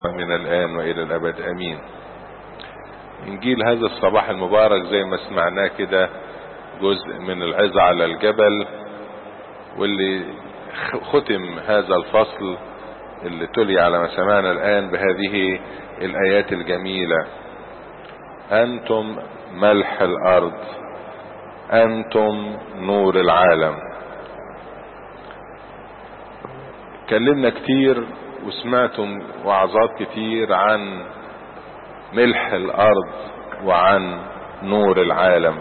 من الآن وإلى الأبد أمين إنجيل هذا الصباح المبارك زي ما سمعناه كده جزء من العظة على الجبل واللي ختم هذا الفصل اللي تلي على ما سمعنا الآن بهذه الآيات الجميلة أنتم ملح الأرض أنتم نور العالم اتكلمنا كتير وسمعتم وعظات كتير عن ملح الارض وعن نور العالم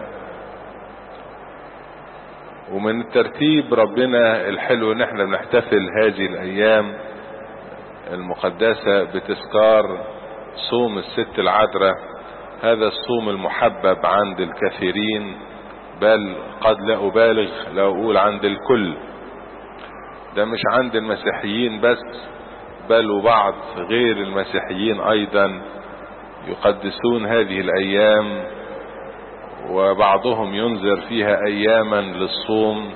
ومن الترتيب ربنا الحلو ان احنا بنحتفل هذه الايام المقدسة بتذكار صوم الست العذراء هذا الصوم المحبب عند الكثيرين بل قد لا ابالغ لو اقول عند الكل ده مش عند المسيحيين بس بل وبعض غير المسيحيين ايضا يقدسون هذه الايام وبعضهم ينذر فيها اياما للصوم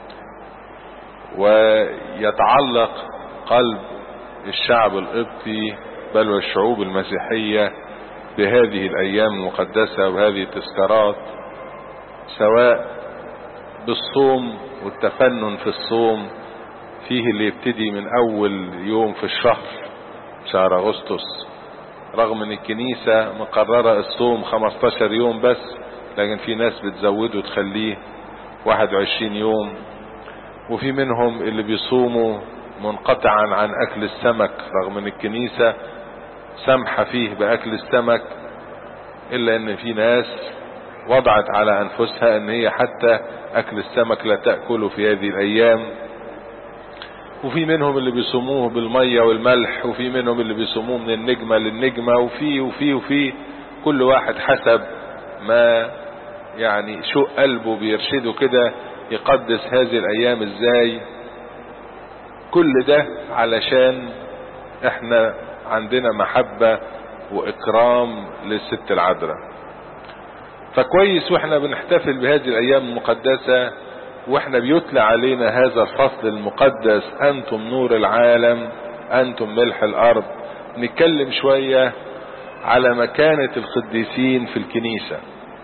ويتعلق قلب الشعب القبطي بل والشعوب المسيحية بهذه الايام المقدسة وهذه التذكارات سواء بالصوم والتفنن في الصوم فيه اللي يبتدي من اول يوم في الشهر شهر اغسطس رغم ان الكنيسة مقررة الصوم 15 يوم بس لكن في ناس بتزوده وتخليه 21 يوم وفي منهم اللي بيصوموا منقطعا عن اكل السمك رغم ان الكنيسة سامحة فيه باكل السمك الا ان في ناس وضعت على انفسها ان هي حتى اكل السمك لا تأكله في هذه الايام وفي منهم اللي بيصوموه بالمية والملح وفي منهم اللي بيصوموه من النجمة للنجمة وفي وفي وفي كل واحد حسب ما يعني شو قلبه بيرشده كده يقدس هذه الايام ازاي كل ده علشان احنا عندنا محبة واكرام للست العذراء فكويس واحنا بنحتفل بهذه الايام المقدسة واحنا بيتلى علينا هذا الفصل المقدس انتم نور العالم انتم ملح الارض نتكلم شوية على مكانة القديسين في الكنيسة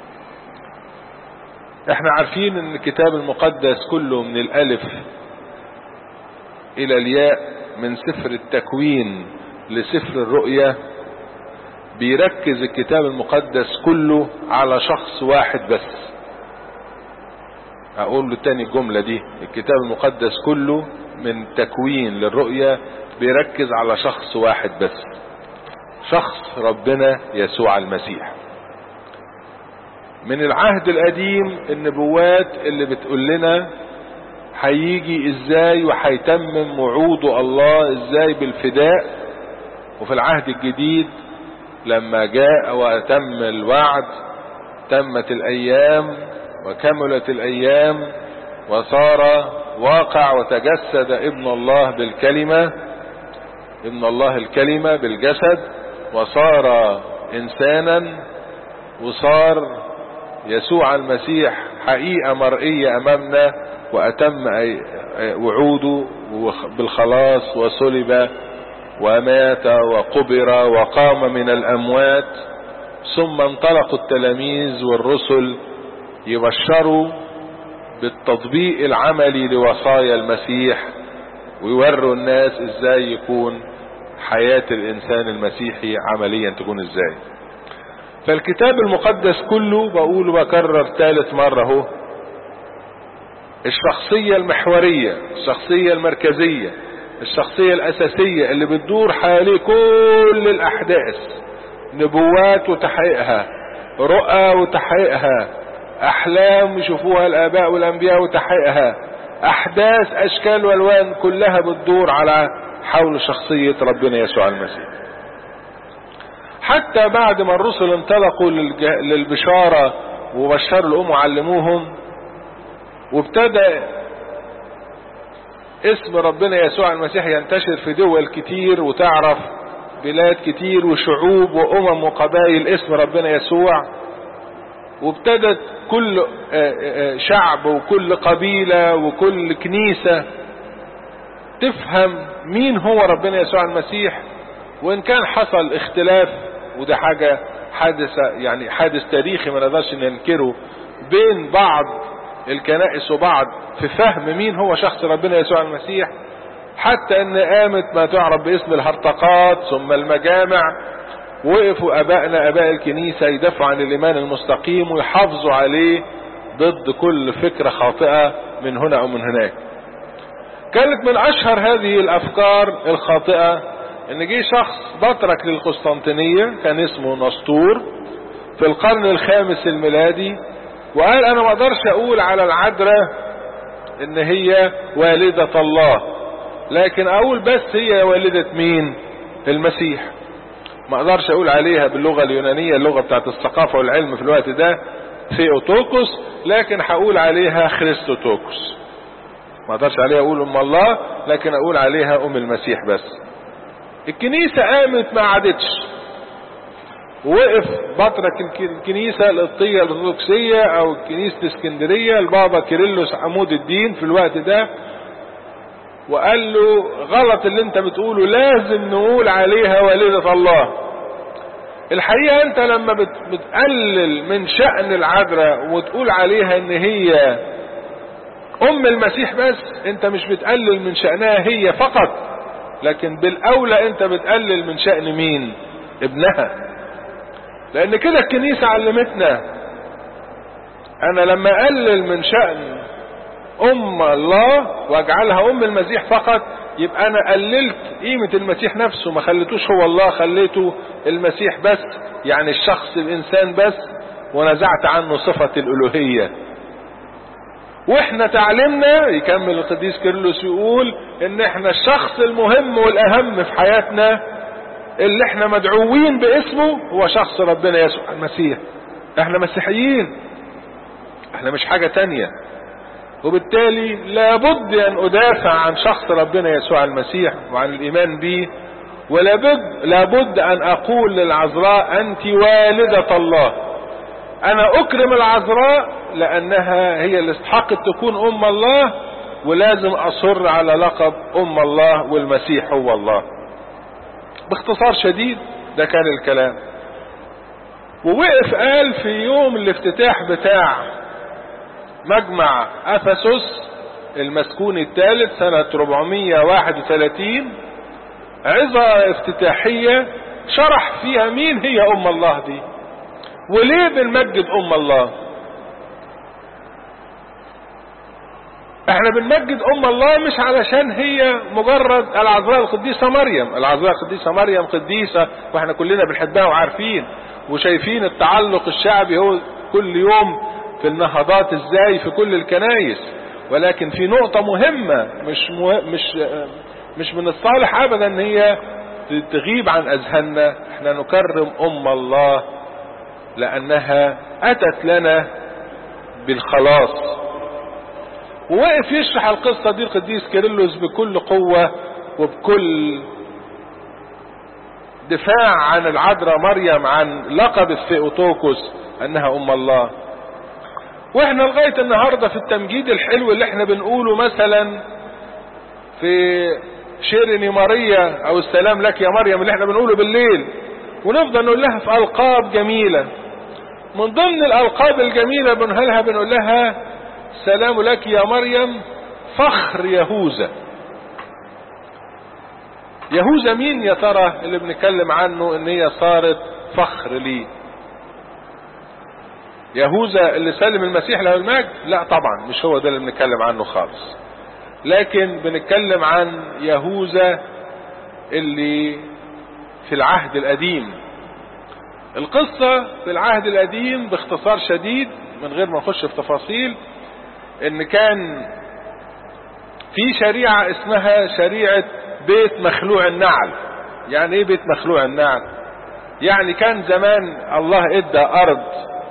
احنا عارفين ان الكتاب المقدس كله من الالف الى الياء من سفر التكوين لسفر الرؤية بيركز الكتاب المقدس كله على شخص واحد بس اقول له تاني الجملة دي الكتاب المقدس كله من تكوين للرؤية بيركز على شخص واحد بس شخص ربنا يسوع المسيح من العهد القديم النبوات اللي بتقول لنا هيجي ازاي وهيتمم وعوده الله ازاي بالفداء وفي العهد الجديد لما جاء وتم الوعد تمت الايام وكملت الايام وصار واقع وتجسد ابن الله بالكلمة ابن الله الكلمة بالجسد وصار انسانا وصار يسوع المسيح حقيقة مرئية امامنا واتم وعوده بالخلاص وصلب ومات وقبر وقام من الاموات ثم انطلقوا التلاميذ والرسل يبشروا بالتطبيق العملي لوصايا المسيح ويوروا الناس ازاي يكون حياة الانسان المسيحي عمليا تكون ازاي فالكتاب المقدس كله بقول بكرر ثالث مرة اهو الشخصية المحورية الشخصية المركزية الشخصية الاساسية اللي بتدور حواليه كل الاحداث نبوات وتحقيقها رؤى وتحقيقها احلام يشوفوها الاباء والانبياء وتحقيقها احداث اشكال والوان كلها بتدور على حول شخصية ربنا يسوع المسيح حتى بعد ما الرسل انطلقوا للبشارة وبشروا الام وعلموهم وابتدى اسم ربنا يسوع المسيح ينتشر في دول كتير وتعرف بلاد كتير وشعوب وامم وقبائل اسم ربنا يسوع وابتدت كل شعب وكل قبيلة وكل كنيسة تفهم مين هو ربنا يسوع المسيح وان كان حصل اختلاف وده حاجة حادثة يعني حادث تاريخي ما نقدرش ننكره بين بعض الكنائس وبعض في فهم مين هو شخص ربنا يسوع المسيح حتى ان قامت ما تعرف باسم الهرطقات ثم المجامع وقفوا ابائنا اباء الكنيسة يدافعوا عن الايمان المستقيم ويحافظوا عليه ضد كل فكرة خاطئة من هنا او من هناك كانت من اشهر هذه الافكار الخاطئة ان جه شخص بطرك للقسطنطينية كان اسمه نسطور في القرن الخامس الميلادي وقال انا ما اقدرش اقول على العذراء ان هي والدة الله لكن اقول بس هي والدة مين المسيح ما اقدرش اقول عليها باللغة اليونانية اللغة بتاعت الثقافة والعلم في الوقت ده ثيوتوكوس لكن هقول عليها خريستوتوكوس ما اقدرش عليها اقول ام الله لكن اقول عليها ام المسيح بس الكنيسة قامت ما عادتش ووقف بطرك الكنيسة القبطية الارثوذكسية او كنيسة اسكندرية البابا كيرلس عمود الدين في الوقت ده وقال له غلط اللي انت بتقوله لازم نقول عليها والدة الله الحقيقة انت لما بتقلل من شأن العذراء وتقول عليها ان هي ام المسيح بس انت مش بتقلل من شأنها هي فقط لكن بالاولى انت بتقلل من شأن مين ابنها لان كده الكنيسة علمتنا انا لما اقلل من شأن ام الله واجعلها ام المسيح فقط يبقى انا قللت قيمة المسيح نفسه ما خليتوش هو الله خليته المسيح بس يعني الشخص الانسان بس ونزعت عنه صفة الالوهية واحنا تعلمنا يكمل القديس كيرلس يقول ان احنا الشخص المهم والاهم في حياتنا اللي احنا مدعوين باسمه هو شخص ربنا يسوع المسيح احنا مسيحيين احنا مش حاجة تانية وبالتالي لابد ان ادافع عن شخص ربنا يسوع المسيح وعن الايمان به ولابد لابد ان اقول للعذراء انت والدة الله انا اكرم العذراء لانها هي اللي استحقت تكون ام الله ولازم اصر على لقب ام الله والمسيح هو الله باختصار شديد ده كان الكلام ووقف قال في يوم الافتتاح بتاع مجمع افسس المسكون الثالث سنة 431 عظة افتتاحية شرح فيها مين هي ام الله دي وليه بنمجد ام الله احنا بنمجد ام الله مش علشان هي مجرد العذراء القديسة مريم العذراء القديسة مريم قديسة واحنا كلنا بنحبها وعارفين وشايفين التعلق الشعبي هو كل يوم في النهضات ازاي في كل الكنايس ولكن في نقطة مهمة مش مه... مش مش من الصالح ابدا ان هي تغيب عن اذهاننا احنا نكرم ام الله لانها اتت لنا بالخلاص ووقف يشرح القصة دي القديس كيرلس بكل قوة وبكل دفاع عن العذراء مريم عن لقب الثيوتوكوس انها ام الله واحنا لغاية النهاردة في التمجيد الحلو اللي احنا بنقوله مثلا في شيرني ماريا او السلام لك يا مريم اللي احنا بنقوله بالليل ونفضل نقول لها في القاب جميلة من ضمن الالقاب الجميلة بنقول لها بنقول لها سلام لك يا مريم فخر يهوذا يهوذا مين يا ترى اللي بنتكلم عنه ان هي صارت فخر ليه يهوذا اللي سلم المسيح له المجد لا طبعا مش هو ده اللي بنتكلم عنه خالص لكن بنتكلم عن يهوذا اللي في العهد القديم القصة في العهد القديم باختصار شديد من غير ما نخش في تفاصيل ان كان في شريعة اسمها شريعة بيت مخلوع النعل يعني ايه بيت مخلوع النعل يعني كان زمان الله ادى ارض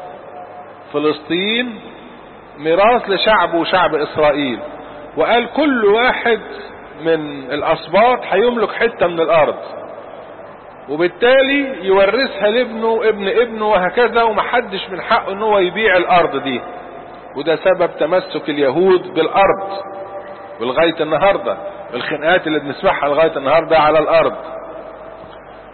فلسطين ميراث لشعبه وشعب اسرائيل وقال كل واحد من الاسباط هيملك حتة من الارض وبالتالي يورثها لابنه ابن ابنه وهكذا ومحدش من حقه ان هو يبيع الارض دي وده سبب تمسك اليهود بالارض ولغاية النهاردة الخناقات اللي بنسمعها لغاية النهاردة على الارض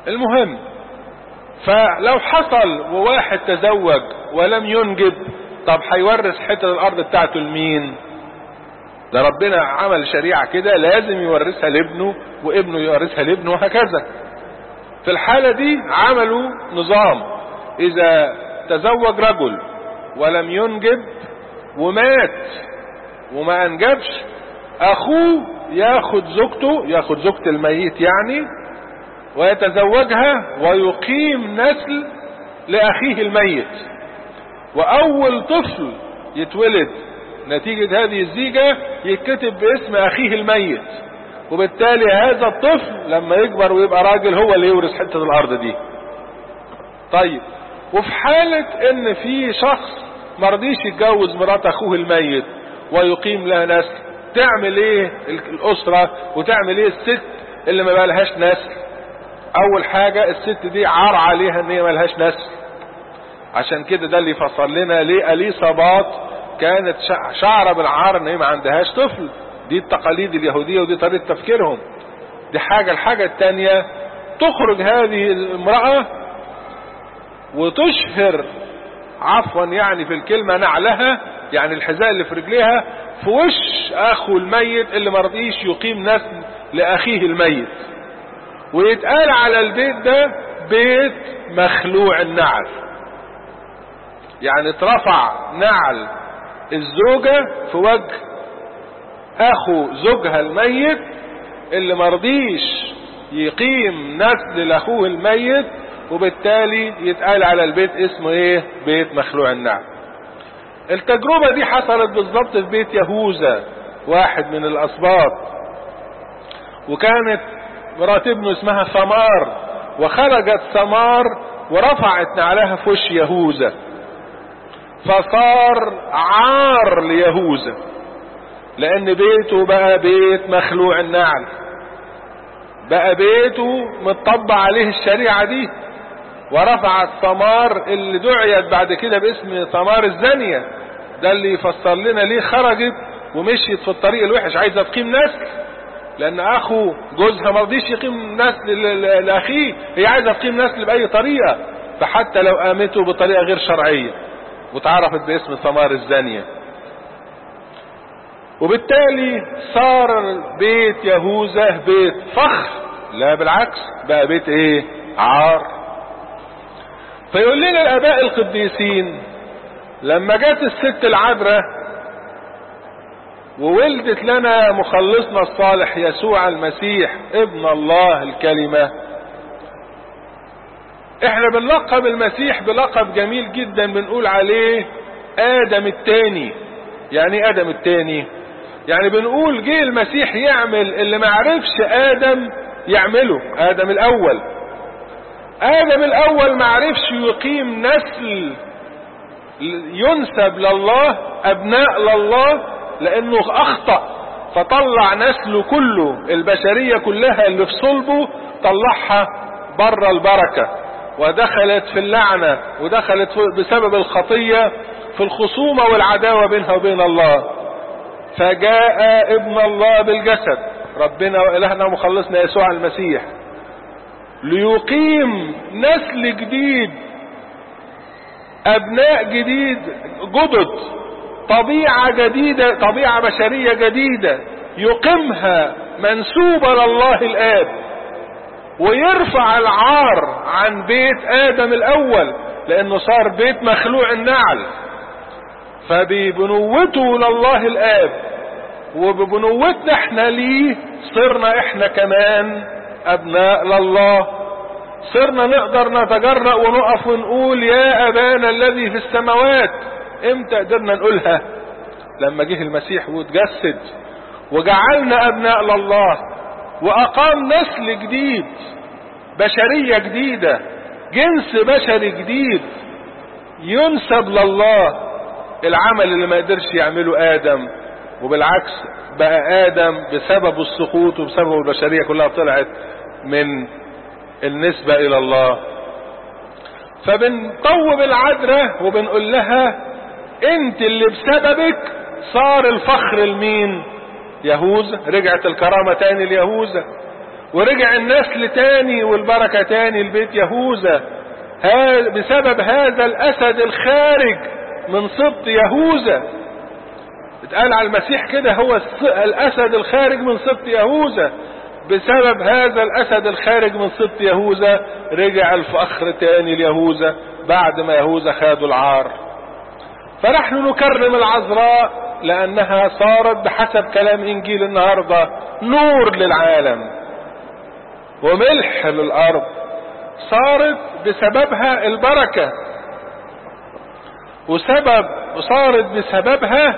المهم فلو حصل وواحد تزوج ولم ينجب طب هيورث حتة الارض بتاعته لمين ده ربنا عمل شريعة كده لازم يورثها لابنه وابنه يورثها لابنه وهكذا في الحالة دي عملوا نظام اذا تزوج رجل ولم ينجب ومات وما انجبش اخوه ياخد زوجته ياخد زوجة الميت يعني ويتزوجها ويقيم نسل لاخيه الميت واول طفل يتولد نتيجة هذه الزيجة يتكتب باسم اخيه الميت وبالتالي هذا الطفل لما يكبر ويبقى راجل هو اللي يورث حتة الارض دي طيب وفي حالة ان في شخص مرضيش يتجوز مرات اخوه الميت ويقيم لها نسل تعمل ايه الاسرة وتعمل ايه الست اللي ما بقالهاش نسل اول حاجة الست دي عار عليها ان هي ما لهاش نسل عشان كده ده اللي يفسر لنا ليه اليصابات كانت شعره بالعار ان هي ما عندهاش طفل دي التقاليد اليهودية ودي طريقة تفكيرهم دي حاجة الحاجة التانية تخرج هذه المرأة وتشهر عفوا يعني في الكلمة نعلها يعني الحذاء اللي في رجليها في وش اخو الميت اللي مرضيش يقيم نسل لاخيه الميت ويتقال على البيت ده بيت مخلوع النعل يعني اترفع نعل الزوجة في وجه اخو زوجها الميت اللي مرضيش يقيم نسل لاخوه الميت وبالتالي يتقال على البيت اسمه ايه بيت مخلوع النعل التجربة دي حصلت بالظبط في بيت يهوذا واحد من الاسباط وكانت مرات ابنه اسمها ثمار وخرجت ثمار ورفعت نعلها في وش يهوذا فصار عار ليهوذا لان بيته بقى بيت مخلوع النعل بقى بيته متطبع عليه الشريعة دي ورفعت ثمار اللي دعيت بعد كده باسم ثمار الزانية ده اللي يفسر لنا ليه خرجت ومشيت في الطريق الوحش عايزة تقيم نسل لان اخو جوزها ما رضيش يقيم نسل لاخيه هي عايزة تقيم نسل باي طريقة فحتى لو قامته بطريقة غير شرعية وتعرفت باسم ثمار الزانية وبالتالي صار بيت يهوذا بيت فخر لا بالعكس بقى بيت ايه عار فيقول لنا الاباء القديسين لما جت الست العذراء وولدت لنا مخلصنا الصالح يسوع المسيح ابن الله الكلمة احنا بنلقب المسيح بلقب جميل جدا بنقول عليه ادم التاني يعني ادم التاني يعني بنقول جه المسيح يعمل اللي ما عرفش ادم يعمله ادم الاول ادم الاول ما عرفش يقيم نسل ينسب لله ابناء لله لانه اخطأ فطلع نسله كله البشرية كلها اللي في صلبه طلعها بره البركة ودخلت في اللعنة ودخلت بسبب الخطية في الخصومة والعداوة بينها وبين الله فجاء ابن الله بالجسد ربنا وإلهنا ومخلصنا يسوع المسيح ليقيم نسل جديد أبناء جديد جدد طبيعة جديدة طبيعة بشرية جديدة يقيمها منسوبة لله الآب ويرفع العار عن بيت آدم الأول لأنه صار بيت مخلوع النعل فببنوته لله الآب وببنوتنا احنا ليه صرنا احنا كمان أبناء لله صرنا نقدر نتجرأ ونقف ونقول يا أبانا الذي في السماوات امتى قدرنا نقولها لما جه المسيح وتجسد وجعلنا أبناء لله وأقام نسل جديد بشرية جديدة جنس بشري جديد ينسب لله العمل اللي ما قدرش يعمله آدم وبالعكس بقى آدم بسبب السقوط وبسبب البشرية كلها طلعت من النسبة إلى الله فبنطوب العذراء وبنقول لها انت اللي بسببك صار الفخر لمين يهوذا رجعت الكرامة تاني ليهوذا ورجع النسل تاني والبركة تاني لبيت يهوذا بسبب هذا الاسد الخارج من سبط يهوذا اتقال على المسيح كده هو الاسد الخارج من سبط يهوذا بسبب هذا الاسد الخارج من سبط يهوذا رجع الفخر تاني ليهوذا بعد ما يهوذا خدوا العار فنحن نكرم العذراء لانها صارت بحسب كلام انجيل النهاردة نور للعالم وملح للارض صارت بسببها البركة وسبب وصارت بسببها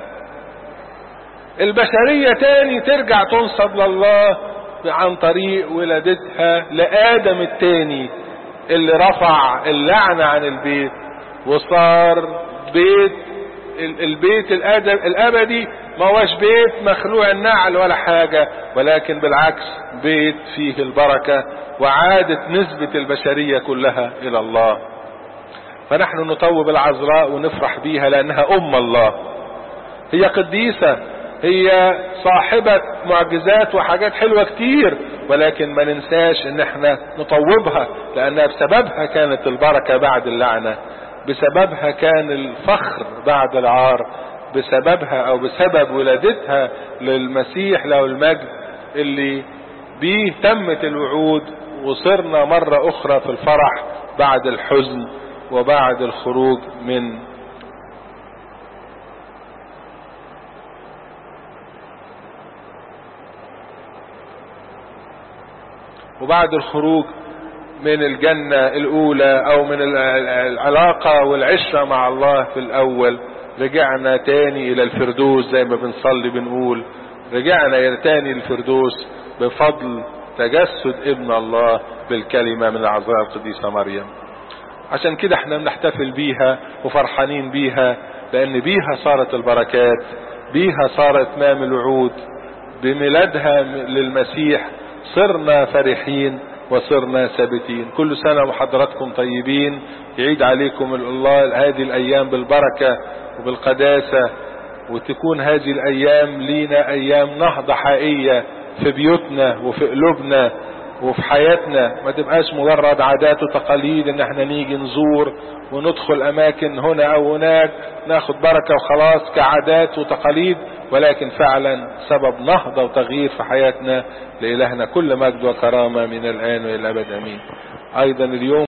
البشرية تاني ترجع تنصب لله عن طريق ولادتها لآدم التاني اللي رفع اللعنة عن البيت وصار بيت البيت الآدم الأبدي ما هوش بيت مخلوع النعل ولا حاجة ولكن بالعكس بيت فيه البركة وعادت نسبة البشرية كلها إلى الله فنحن نطوب العذراء ونفرح بيها لأنها أم الله هي قديسة هي صاحبة معجزات وحاجات حلوة كتير ولكن ما ننساش ان احنا نطوبها لانها بسببها كانت البركة بعد اللعنة بسببها كان الفخر بعد العار بسببها او بسبب ولادتها للمسيح له المجد اللي بيه تمت الوعود وصرنا مرة اخرى في الفرح بعد الحزن وبعد الخروج من وبعد الخروج من الجنة الأولى أو من العلاقة والعشرة مع الله في الأول رجعنا تاني إلى الفردوس زي ما بنصلي بنقول رجعنا تاني الفردوس بفضل تجسد ابن الله بالكلمة من العذراء القديسة مريم عشان كده احنا بنحتفل بيها وفرحانين بيها لأن بيها صارت البركات بيها صار إتمام الوعود بميلادها للمسيح صرنا فرحين وصرنا ثابتين كل سنة وحضراتكم طيبين يعيد عليكم الله هذه الأيام بالبركة وبالقداسة وتكون هذه الأيام لينا أيام نهضة حقيقية في بيوتنا وفي قلوبنا وفي حياتنا ما تبقاش مجرد عادات وتقاليد ان احنا نيجي نزور وندخل اماكن هنا او هناك ناخد بركة وخلاص كعادات وتقاليد ولكن فعلا سبب نهضة وتغيير في حياتنا لإلهنا كل مجد وكرامة من الآن وإلى الأبد أمين أيضا اليوم